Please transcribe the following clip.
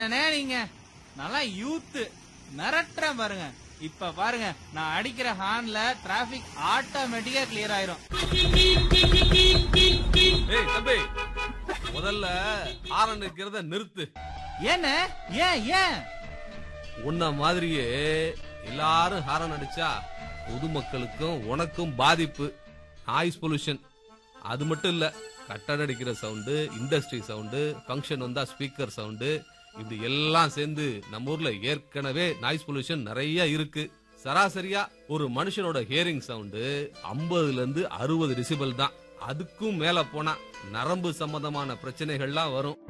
என்ன நீங்க நல்லா யூத் மிரட்டுறேன் பாருங்க இப்ப பாருங்க நான் அடிக்கிற ஹார்ன்ல டிராபிக் ஆட்டோமேட்டிக்கா கிளியர் ஆயிரும் ஏய் தம்பி முதல்ல ஹாரன் இருக்கிறத நிறுத்து ஏன்னு ஏன் ஏன் உன்ன மாதிரியே எல்லாரும் ஹாரன் அடிச்சா பொதுமக்களுக்கும் உனக்கும் பாதிப்பு நாய்ஸ் பொல்யூஷன் அது மட்டும் இல்ல கட்டட அடிக்கிற சவுண்டு இண்டஸ்ட்ரி சவுண்டு ஃபங்க்ஷன் வந்தா ஸ்பீக்கர் சவுண்டு இப்படி எல்லாம் சேர்ந்து நம்ம ஊர்ல ஏற்கனவே நாய்ஸ் பொல்யூஷன் நிறைய இருக்கு சராசரியா ஒரு மனுஷனோட ஹியரிங் சவுண்டு 50 இருந்து அறுபது டிசிபல் தான் அதுக்கும் மேல போனா நரம்பு சம்பந்தமான பிரச்சனைகள்லாம் வரும்